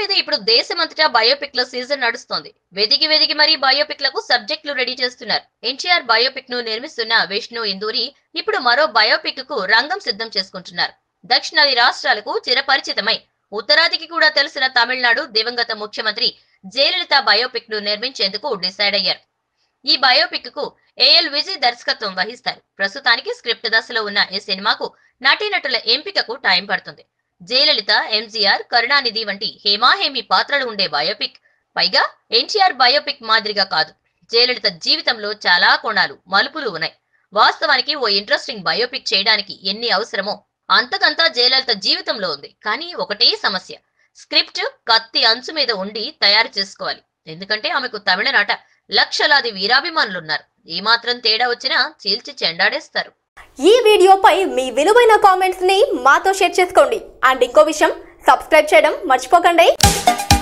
మీద ఇప్పుడు దేశమంతటా బయోపిక్ ల సీజన్ నడుస్తోంది వెతికి వెతికి మరీ బయోపిక్ లకు సబ్జెక్టులు రెడీ చేస్తున్నారు ఎన్టీఆర్ బయోపిక్ ను నిర్మిస్తున్న విష్ణు ఇందూరి ఇప్పుడు మరో బయోపిక్ కు రంగం సిద్ధం చేసుకుంటున్నారు దక్షిణాది రాష్ట్రాలకు చిరపరిచితమై ఉత్తరాదికి కూడా తెలిసిన తమిళనాడు దివంగత ముఖ్యమంత్రి జయలలిత బయోపిక్ ను నిర్మించేందుకు డిసైడ్ అయ్యారు ఈ బయోపిక్ కు ఏఎల్ విజయ్ దర్శకత్వం వహిస్తారు ప్రస్తుతానికి స్క్రిప్ట్ దశలో ఉన్న ఈ సినిమాకు నటీనటుల ఎంపికకు టైం పడుతుంది జయలలిత ఎంజీఆర్ కరుణానిధి వంటి హేమాహేమి పాత్రలు ఉండే బయోపిక్ పైగా ఎన్టీఆర్ బయోపిక్ మాదిరిగా కాదు జయలలిత జీవితంలో చాలా కోణాలు మలుపులు ఉన్నాయి వాస్తవానికి ఓ ఇంట్రెస్టింగ్ బయోపిక్ చేయడానికి ఎన్ని అవసరమో అంతకంతా జయలలిత జీవితంలో ఉంది కానీ ఒకటే సమస్య స్క్రిప్ట్ కత్తి అంచు మీద ఉండి తయారు చేసుకోవాలి ఎందుకంటే ఆమెకు తమిళనాట లక్షలాది వీరాభిమానులున్నారు ఏమాత్రం తేడా వచ్చినా చీల్చి చెండాడేస్తారు ఈ వీడియోపై మీ విలువైన కామెంట్స్ ని మాతో షేర్ చేసుకోండి అండ్ ఇంకో విషయం సబ్స్క్రైబ్ చేయడం మర్చిపోకండి